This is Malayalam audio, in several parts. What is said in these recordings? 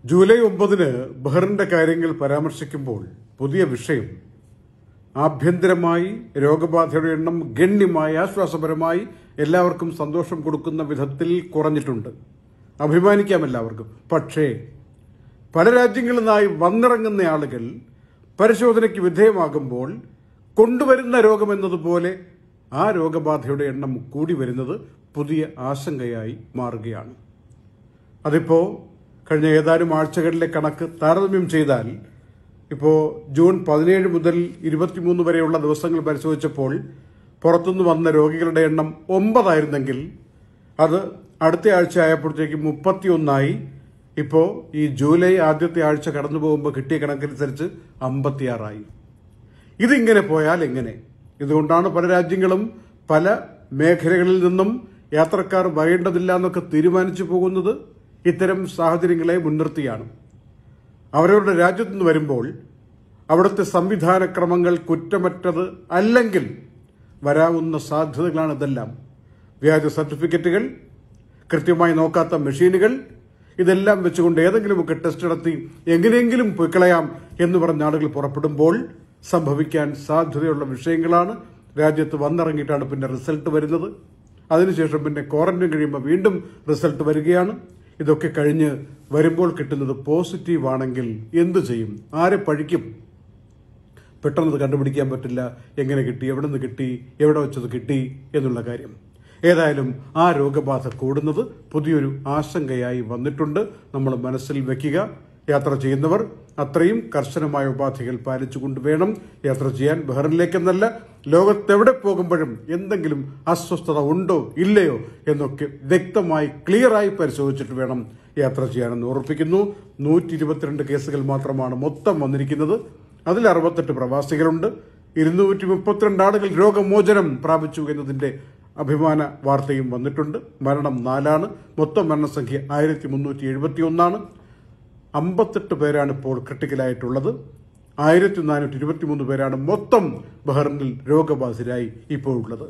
ജൂലൈ ഒമ്പതിന് ബഹ്റിന്റെ കാര്യങ്ങൾ പരാമർശിക്കുമ്പോൾ പുതിയ വിഷയം ആഭ്യന്തരമായി രോഗബാധയുടെ എണ്ണം ഗണ്യമായി ആശ്വാസപരമായി എല്ലാവർക്കും സന്തോഷം കൊടുക്കുന്ന വിധത്തിൽ കുറഞ്ഞിട്ടുണ്ട് അഭിമാനിക്കാം എല്ലാവർക്കും പക്ഷേ പല രാജ്യങ്ങളിൽ നിന്നായി വന്നിറങ്ങുന്ന ആളുകൾ പരിശോധനയ്ക്ക് വിധേയമാകുമ്പോൾ കൊണ്ടുവരുന്ന രോഗമെന്നതുപോലെ ആ രോഗബാധയുടെ എണ്ണം കൂടി വരുന്നത് പുതിയ ആശങ്കയായി മാറുകയാണ് അതിപ്പോ കഴിഞ്ഞ ഏതാനും ആഴ്ചകളിലെ കണക്ക് താരതമ്യം ചെയ്താൽ ഇപ്പോൾ ജൂൺ പതിനേഴ് മുതൽ ഇരുപത്തിമൂന്ന് വരെയുള്ള ദിവസങ്ങൾ പരിശോധിച്ചപ്പോൾ പുറത്തുനിന്ന് വന്ന രോഗികളുടെ എണ്ണം ഒമ്പതായിരുന്നെങ്കിൽ അത് അടുത്ത ആഴ്ച ആയപ്പോഴത്തേക്ക് മുപ്പത്തിയൊന്നായി ഇപ്പോൾ ഈ ജൂലൈ ആദ്യത്തെ ആഴ്ച കടന്നു പോകുമ്പോൾ കിട്ടിയ കണക്കനുസരിച്ച് അമ്പത്തിയാറായി ഇതിങ്ങനെ പോയാൽ എങ്ങനെ ഇതുകൊണ്ടാണ് പല രാജ്യങ്ങളും പല മേഖലകളിൽ നിന്നും യാത്രക്കാർ വരേണ്ടതില്ല എന്നൊക്കെ തീരുമാനിച്ചു പോകുന്നത് ഇത്തരം സാഹചര്യങ്ങളെ മുൻനിർത്തിയാണ് അവരവരുടെ രാജ്യത്തു നിന്ന് വരുമ്പോൾ അവിടുത്തെ സംവിധാനക്രമങ്ങൾ കുറ്റമറ്റത് അല്ലെങ്കിൽ വരാവുന്ന സാധ്യതകളാണ് ഇതെല്ലാം വ്യാജ സർട്ടിഫിക്കറ്റുകൾ കൃത്യമായി നോക്കാത്ത മെഷീനുകൾ ഇതെല്ലാം വെച്ചുകൊണ്ട് ഏതെങ്കിലുമൊക്കെ ടെസ്റ്റ് നടത്തി എങ്ങനെയെങ്കിലും പൊയ്ക്കളയാം എന്ന് പറഞ്ഞ ആളുകൾ പുറപ്പെടുമ്പോൾ സംഭവിക്കാൻ സാധ്യതയുള്ള വിഷയങ്ങളാണ് രാജ്യത്ത് വന്നിറങ്ങിയിട്ടാണ് പിന്നെ റിസൾട്ട് വരുന്നത് അതിനുശേഷം പിന്നെ ക്വാറന്റൈൻ കഴിയുമ്പോൾ വീണ്ടും റിസൾട്ട് വരികയാണ് ഇതൊക്കെ കഴിഞ്ഞ് വരുമ്പോൾ കിട്ടുന്നത് പോസിറ്റീവ് ആണെങ്കിൽ എന്തു ചെയ്യും ആരെ പഴിക്കും പെട്ടെന്ന് അത് കണ്ടുപിടിക്കാൻ പറ്റില്ല എങ്ങനെ കിട്ടി എവിടെ നിന്ന് കിട്ടി എവിടെ വെച്ചത് കിട്ടി എന്നുള്ള കാര്യം ഏതായാലും ആ രോഗബാധ കൂടുന്നത് പുതിയൊരു ആശങ്കയായി വന്നിട്ടുണ്ട് നമ്മൾ മനസ്സിൽ വെക്കുക യാത്ര ചെയ്യുന്നവർ അത്രയും കർശനമായ ഉപാധികൾ പാലിച്ചുകൊണ്ട് വേണം യാത്ര ചെയ്യാൻ ബഹ്റിനിലേക്കെന്നല്ല ലോകത്തെവിടെ പോകുമ്പോഴും എന്തെങ്കിലും അസ്വസ്ഥത ഉണ്ടോ ഇല്ലയോ എന്നൊക്കെ വ്യക്തമായി ക്ലിയറായി പരിശോധിച്ചിട്ട് വേണം യാത്ര ചെയ്യാനെന്ന് ഓർപ്പിക്കുന്നു നൂറ്റി ഇരുപത്തിരണ്ട് കേസുകൾ മാത്രമാണ് മൊത്തം വന്നിരിക്കുന്നത് അതിൽ അറുപത്തെട്ട് പ്രവാസികളുണ്ട് ഇരുന്നൂറ്റി മുപ്പത്തിരണ്ട് ആളുകൾ രോഗമോചനം പ്രാപിച്ചു എന്നതിന്റെ അഭിമാന വാർത്തയും വന്നിട്ടുണ്ട് മരണം നാലാണ് മൊത്തം മരണസംഖ്യ ആയിരത്തി മുന്നൂറ്റി എഴുപത്തി ഒന്നാണ് അമ്പത്തെട്ട് പേരാണ് ഇപ്പോൾ ക്രിട്ടിക്കലായിട്ടുള്ളത് ആയിരത്തി നാനൂറ്റി ഇരുപത്തിമൂന്ന് പേരാണ് മൊത്തം ബഹ്റിനിൽ രോഗബാധിതരായി ഇപ്പോൾ ഉള്ളത്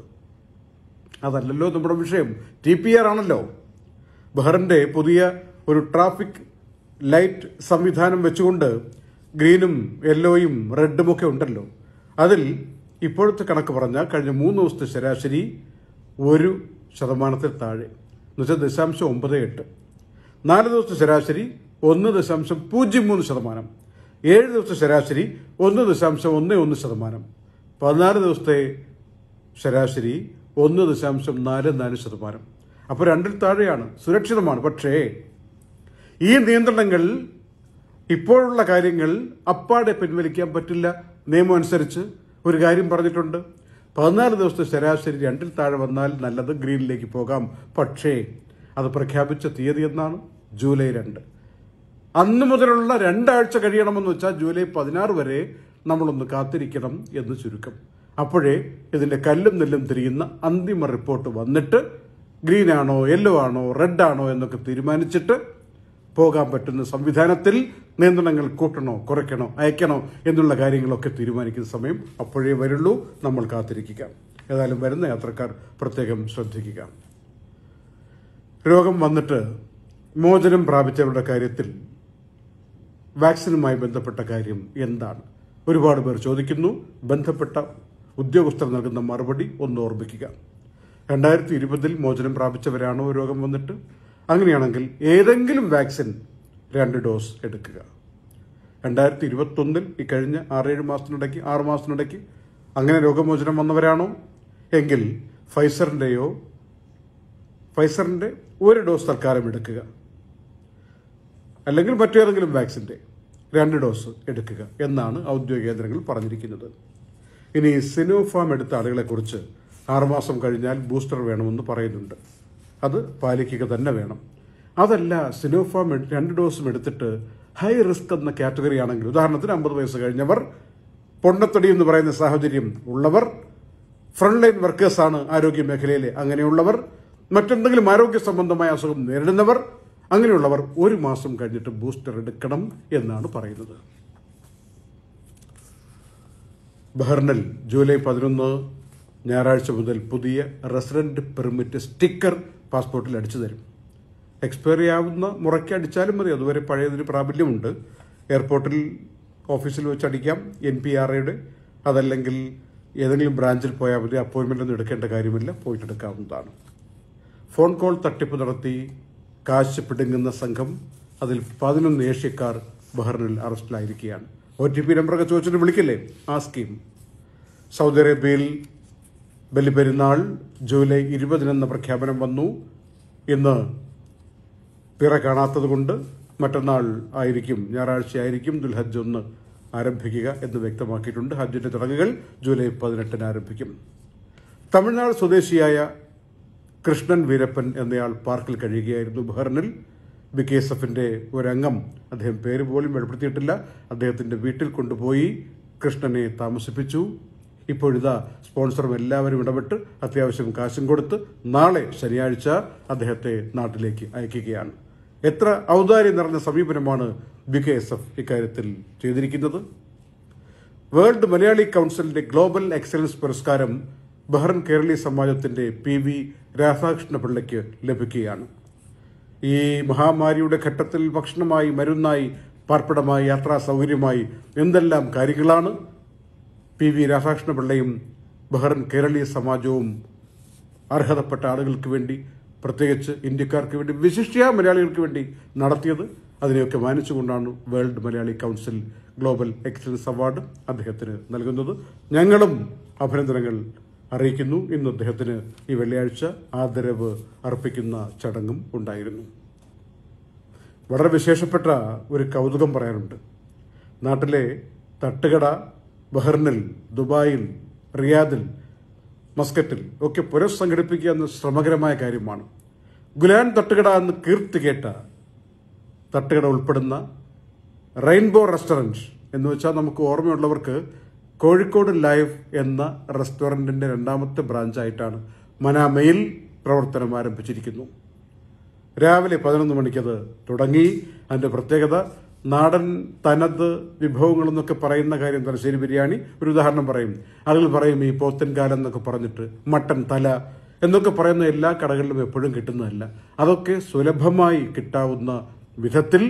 അതല്ലല്ലോ നമ്മുടെ വിഷയം ടി പി ആർ ആണല്ലോ ബഹ്റിന്റെ പുതിയ ഒരു ട്രാഫിക് ലൈറ്റ് സംവിധാനം വെച്ചുകൊണ്ട് ഗ്രീനും യെല്ലോയും റെഡും ഒക്കെ ഉണ്ടല്ലോ അതിൽ ഇപ്പോഴത്തെ കണക്ക് പറഞ്ഞാൽ കഴിഞ്ഞ മൂന്ന് ദിവസത്തെ ശരാശരി ഒരു ശതമാനത്തിൽ താഴെ എന്നുവെച്ചാൽ ദശാംശം ഒമ്പത് എട്ട് നാല് ദിവസത്തെ ശരാശരി ഒന്ന് ദശാംശം പൂജ്യം മൂന്ന് ശതമാനം ഏഴ് ദിവസത്തെ ശരാശരി ഒന്ന് ദശാംശം ഒന്ന് ഒന്ന് ശതമാനം പതിനാല് ദിവസത്തെ ശരാശരി ഒന്ന് ദശാംശം നാല് നാല് ശതമാനം അപ്പോൾ രണ്ടിൽ താഴെയാണ് സുരക്ഷിതമാണ് പക്ഷേ ഈ നിയന്ത്രണങ്ങൾ ഇപ്പോഴുള്ള കാര്യങ്ങൾ അപ്പാടെ പിൻവലിക്കാൻ പറ്റില്ല നിയമം അനുസരിച്ച് ഒരു കാര്യം പറഞ്ഞിട്ടുണ്ട് പതിനാല് ദിവസത്തെ ശരാശരി രണ്ടിൽ താഴെ വന്നാൽ നല്ലത് ഗ്രീനിലേക്ക് പോകാം പക്ഷേ അത് പ്രഖ്യാപിച്ച തീയതി എന്നാണ് ജൂലൈ രണ്ട് അന്ന് മുതലുള്ള രണ്ടാഴ്ച കഴിയണമെന്ന് വെച്ചാൽ ജൂലൈ പതിനാറ് വരെ നമ്മളൊന്ന് കാത്തിരിക്കണം എന്ന് ചുരുക്കം അപ്പോഴേ ഇതിന്റെ കല്ലും നെല്ലും തിരിയുന്ന അന്തിമ റിപ്പോർട്ട് വന്നിട്ട് ഗ്രീൻ ആണോ യെല്ലോ ആണോ റെഡ് ആണോ എന്നൊക്കെ തീരുമാനിച്ചിട്ട് പോകാൻ പറ്റുന്ന സംവിധാനത്തിൽ നിയന്ത്രണങ്ങൾ കൂട്ടണോ കുറയ്ക്കണോ അയക്കണോ എന്നുള്ള കാര്യങ്ങളൊക്കെ തീരുമാനിക്കുന്ന സമയം അപ്പോഴേ വരുള്ളൂ നമ്മൾ കാത്തിരിക്കുക ഏതായാലും വരുന്ന യാത്രക്കാർ പ്രത്യേകം ശ്രദ്ധിക്കുക രോഗം വന്നിട്ട് മോചനം പ്രാപിച്ചവരുടെ കാര്യത്തിൽ വാക്സിനുമായി ബന്ധപ്പെട്ട കാര്യം എന്താണ് ഒരുപാട് പേർ ചോദിക്കുന്നു ബന്ധപ്പെട്ട ഉദ്യോഗസ്ഥർ നൽകുന്ന മറുപടി ഒന്ന് ഓർമ്മിക്കുക രണ്ടായിരത്തി ഇരുപതിൽ മോചനം പ്രാപിച്ചവരാണോ രോഗം വന്നിട്ട് അങ്ങനെയാണെങ്കിൽ ഏതെങ്കിലും വാക്സിൻ രണ്ട് ഡോസ് എടുക്കുക രണ്ടായിരത്തി ഇരുപത്തൊന്നിൽ ഈ കഴിഞ്ഞ ആറേഴ് മാസത്തിനിടയ്ക്ക് ആറ് മാസത്തിനിടയ്ക്ക് അങ്ങനെ രോഗമോചനം വന്നവരാണോ എങ്കിൽ ഫൈസറിന്റെയോ ഫൈസറിന്റെ ഒരു ഡോസ് തൽക്കാലം എടുക്കുക അല്ലെങ്കിൽ മറ്റേതെങ്കിലും വാക്സിന്റെ രണ്ട് ഡോസ് എടുക്കുക എന്നാണ് ഔദ്യോഗിക കേന്ദ്രങ്ങൾ പറഞ്ഞിരിക്കുന്നത് ഇനി സിനോഫാം എടുത്ത ആളുകളെ കുറിച്ച് ആറുമാസം കഴിഞ്ഞാൽ ബൂസ്റ്റർ വേണമെന്ന് പറയുന്നുണ്ട് അത് പാലിക്കുക തന്നെ വേണം അതല്ല സിനോഫാം എട്- രണ്ട് ഡോസും എടുത്തിട്ട് ഹൈ റിസ്ക് എന്ന കാറ്റഗറി ആണെങ്കിൽ ഉദാഹരണത്തിന് അമ്പത് വയസ്സ് കഴിഞ്ഞവർ പൊണ്ണത്തടി എന്ന് പറയുന്ന സാഹചര്യം ഉള്ളവർ ഫ്രണ്ട് ലൈൻ വർക്കേഴ്സാണ് ആരോഗ്യ മേഖലയിലെ അങ്ങനെയുള്ളവർ മറ്റെന്തെങ്കിലും ആരോഗ്യ സംബന്ധമായ അസുഖം നേരിടുന്നവർ അങ്ങനെയുള്ളവർ ഒരു മാസം കഴിഞ്ഞിട്ട് ബൂസ്റ്റർ എടുക്കണം എന്നാണ് പറയുന്നത് ബഹ്റിനിൽ ജൂലൈ പതിനൊന്ന് ഞായറാഴ്ച മുതൽ പുതിയ റെസിഡന്റ് പെർമിറ്റ് സ്റ്റിക്കർ പാസ്പോർട്ടിൽ അടിച്ചു തരും എക്സ്പയർ ചെയ്യാവുന്ന മുറയ്ക്ക് അടിച്ചാലും മതി അതുവരെ പഴയതിന് പ്രാബല്യമുണ്ട് എയർപോർട്ടിൽ ഓഫീസിൽ വെച്ച് അടിക്കാം എൻ പി ആർ എയുടെ അതല്ലെങ്കിൽ ഏതെങ്കിലും ബ്രാഞ്ചിൽ പോയാൽ മതി അപ്പോയിൻമെൻ്റ് ഒന്നും എടുക്കേണ്ട കാര്യമില്ല പോയിട്ട് എടുക്കാവുന്നതാണ് ഫോൺ കോൾ തട്ടിപ്പ് നടത്തി കാശ് പിടുങ്ങുന്ന സംഘം അതിൽ പതിനൊന്ന് ഏഷ്യക്കാർ ബഹ്റിനിൽ അറസ്റ്റിലായിരിക്കുകയാണ് ഒ ടി പി നമ്പറൊക്കെ ചോദിച്ചിട്ട് വിളിക്കില്ലേ ആ സ്കീം സൗദി അറേബ്യയിൽ ബലിപെരുന്നാൾ ജൂലൈ ഇരുപതിനെന്ന പ്രഖ്യാപനം വന്നു ഇന്ന് പിറ കാണാത്തത് കൊണ്ട് മറ്റന്നാൾ ആയിരിക്കും ഞായറാഴ്ച ആയിരിക്കും ദുൽഹജ്ജ് ഒന്ന് ആരംഭിക്കുക എന്ന് വ്യക്തമാക്കിയിട്ടുണ്ട് ഹജ്ജിന്റെ ചടങ്ങുകൾ ജൂലൈ പതിനെട്ടിന് ആരംഭിക്കും തമിഴ്നാട് സ്വദേശിയായ കൃഷ്ണൻ വീരപ്പൻ എന്നയാൾ പാർക്കിൽ കഴിയുകയായിരുന്നു ബഹ്റിനിൽ ബി കെ എസ് എഫിന്റെ ഒരംഗം അദ്ദേഹം പേര് പോലും വെളിപ്പെടുത്തിയിട്ടില്ല അദ്ദേഹത്തിന്റെ വീട്ടിൽ കൊണ്ടുപോയി കൃഷ്ണനെ താമസിപ്പിച്ചു ഇപ്പോഴിതാ സ്പോൺസറും എല്ലാവരും ഇടപെട്ട് അത്യാവശ്യം കാശും കൊടുത്ത് നാളെ ശനിയാഴ്ച അദ്ദേഹത്തെ നാട്ടിലേക്ക് അയക്കുകയാണ് എത്ര ഔദാര്യം നിറഞ്ഞ സമീപനമാണ് ബി കെ എസ് എഫ് ഇക്കാര്യത്തിൽ ചെയ്തിരിക്കുന്നത് വേൾഡ് മലയാളി കൗൺസിലിന്റെ ഗ്ലോബൽ എക്സലൻസ് പുരസ്കാരം ബഹ്റൻ കേരളീയ സമാജത്തിന്റെ പി വി രാധാകൃഷ്ണപിള്ളയ്ക്ക് ലഭിക്കുകയാണ് ഈ മഹാമാരിയുടെ ഘട്ടത്തിൽ ഭക്ഷണമായി മരുന്നായി പാർപ്പിടമായി യാത്രാ സൗകര്യമായി എന്തെല്ലാം കാര്യങ്ങളാണ് പി വി രാധാകൃഷ്ണപിള്ളയും ബഹ്റൻ കേരളീയ സമാജവും അർഹതപ്പെട്ട ആളുകൾക്ക് വേണ്ടി പ്രത്യേകിച്ച് ഇന്ത്യക്കാർക്ക് വേണ്ടി വിശിഷ്യ മലയാളികൾക്ക് വേണ്ടി നടത്തിയത് അതിനെയൊക്കെ മാനിച്ചുകൊണ്ടാണ് world Malayali council global excellence award അദ്ദേഹത്തിന് നൽകുന്നത് ഞങ്ങളും അഭിനന്ദനങ്ങൾ അറിയിക്കുന്നു ഇന്ന് അദ്ദേഹത്തിന് ഈ വെള്ളിയാഴ്ച ആദരവ് അർപ്പിക്കുന്ന ചടങ്ങും ഉണ്ടായിരുന്നു വളരെ വിശേഷപ്പെട്ട ഒരു കൗതുകം പറയാനുണ്ട് നാട്ടിലെ തട്ടുകട ബഹ്റിനിൽ ദുബായിൽ റിയാദിൽ മസ്കറ്റിൽ ഒക്കെ പുനഃസംഘടിപ്പിക്കുക എന്ന ശ്രമകരമായ കാര്യമാണ് ഗുലാൻ തട്ടുകട എന്ന് കീർത്തി കേട്ട തട്ടുകട ഉൾപ്പെടുന്ന റെയിൻബോ റെസ്റ്റോറൻറ്റ് എന്ന് വെച്ചാൽ നമുക്ക് ഓർമ്മയുള്ളവർക്ക് കോഴിക്കോട് ലൈവ് എന്ന റെസ്റ്റോറൻറ്റിന്റെ രണ്ടാമത്തെ ബ്രാഞ്ചായിട്ടാണ് മനാമയിൽ പ്രവർത്തനം ആരംഭിച്ചിരിക്കുന്നു രാവിലെ പതിനൊന്ന് മണിക്കത് തുടങ്ങി അതിന്റെ പ്രത്യേകത നാടൻ തനത് വിഭവങ്ങൾ എന്നൊക്കെ പറയുന്ന കാര്യം തലശ്ശേരി ബിരിയാണി ഒരു ഉദാഹരണം പറയും ആളുകൾ പറയും ഈ പോത്തൻകാലം എന്നൊക്കെ പറഞ്ഞിട്ട് മട്ടൻ തല എന്നൊക്കെ പറയുന്ന എല്ലാ കടകളിലും എപ്പോഴും കിട്ടുന്നതല്ല അതൊക്കെ സുലഭമായി കിട്ടാവുന്ന വിധത്തിൽ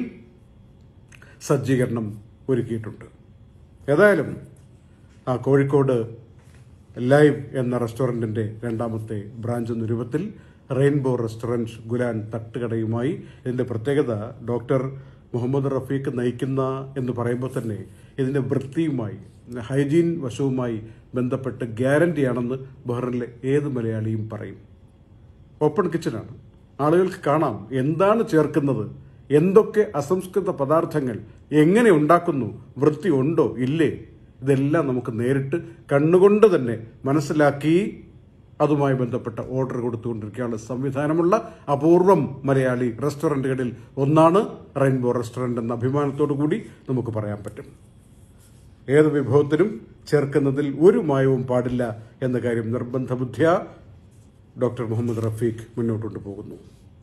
സജ്ജീകരണം ഒരുക്കിയിട്ടുണ്ട് ഏതായാലും ആ കോഴിക്കോട് ലൈവ് എന്ന റെസ്റ്റോറൻറ്റിന്റെ രണ്ടാമത്തെ ബ്രാഞ്ച് എന്ന രൂപത്തിൽ റെയിൻബോ റെസ്റ്റോറൻറ്റ് ഗുലാൻ തട്ടുകടയുമായി ഇതിന്റെ പ്രത്യേകത ഡോക്ടർ മുഹമ്മദ് റഫീഖ് നയിക്കുന്ന എന്ന് പറയുമ്പോൾ തന്നെ ഇതിന്റെ വൃത്തിയുമായി ഹൈജീൻ വശവുമായി ബന്ധപ്പെട്ട് ഗ്യാരണ്ടിയാണെന്ന് ബഹ്റിനിലെ ഏത് മലയാളിയും പറയും ഓപ്പൺ കിച്ചനാണ് ആളുകൾക്ക് കാണാം എന്താണ് ചേർക്കുന്നത് എന്തൊക്കെ അസംസ്കൃത പദാർത്ഥങ്ങൾ എങ്ങനെ ഉണ്ടാക്കുന്നു വൃത്തി ഉണ്ടോ ഇല്ലേ ഇതെല്ലാം നമുക്ക് നേരിട്ട് കണ്ണുകൊണ്ട് തന്നെ മനസ്സിലാക്കി അതുമായി ബന്ധപ്പെട്ട ഓർഡർ കൊടുത്തുകൊണ്ടിരിക്കുകയാണ് സംവിധാനമുള്ള അപൂർവം മലയാളി റെസ്റ്റോറൻറ്റുകളിൽ ഒന്നാണ് റെയിൻബോ റെസ്റ്റോറൻറ്റ് എന്ന അഭിമാനത്തോടു കൂടി നമുക്ക് പറയാൻ പറ്റും ഏത് വിഭവത്തിനും ചേർക്കുന്നതിൽ ഒരു മായവും പാടില്ല എന്ന കാര്യം നിർബന്ധ ബുദ്ധിയ ഡോക്ടർ മുഹമ്മദ് റഫീഖ് മുന്നോട്ട് പോകുന്നു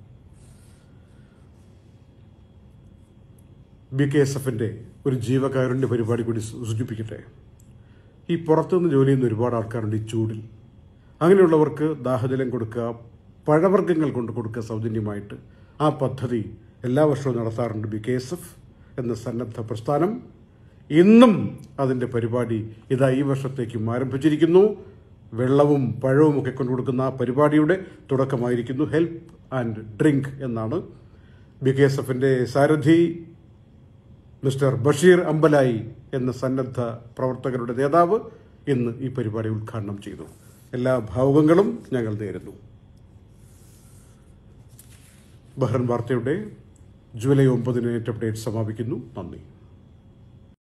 ബി കെ എസ് എഫിന്റെ ഒരു ജീവകാരുണ്യ പരിപാടി കൂടി സൂചിപ്പിക്കട്ടെ ഈ പുറത്തുനിന്ന് ജോലി ചെയ്യുന്ന ഒരുപാട് ആൾക്കാരുണ്ട് ഈ ചൂടിൽ അങ്ങനെയുള്ളവർക്ക് ദാഹജലം കൊടുക്കുക പഴവർഗ്ഗങ്ങൾ കൊണ്ട് കൊടുക്കുക സൗജന്യമായിട്ട് ആ പദ്ധതി എല്ലാ വർഷവും നടത്താറുണ്ട് ബി കെ എസ് എഫ് എന്ന സന്നദ്ധ പ്രസ്ഥാനം ഇന്നും അതിന്റെ പരിപാടി ഇതാ ഈ വർഷത്തേക്കും ആരംഭിച്ചിരിക്കുന്നു വെള്ളവും പഴവും ഒക്കെ കൊണ്ടു കൊടുക്കുന്ന ആ പരിപാടിയുടെ തുടക്കമായിരിക്കുന്നു ഹെൽപ്പ് ആൻഡ് ഡ്രിങ്ക് എന്നാണ് ബി കെ എസ് എഫിന്റെ സാരഥി മിസ്റ്റർ ബഷീർ അമ്പലായി എന്ന സന്നദ്ധ പ്രവർത്തകരുടെ നേതാവ് ഇന്ന് ഈ പരിപാടി ഉദ്ഘാടനം ചെയ്തു എല്ലാ ഭാവുകങ്ങളും ഞങ്ങൾ നേരുന്നു ബഹ്റൻ വാർത്തയുടെ ജൂലൈ ഒമ്പതിന് നെറ്റ് അപ്ഡേറ്റ് സമാപിക്കുന്നു നന്ദി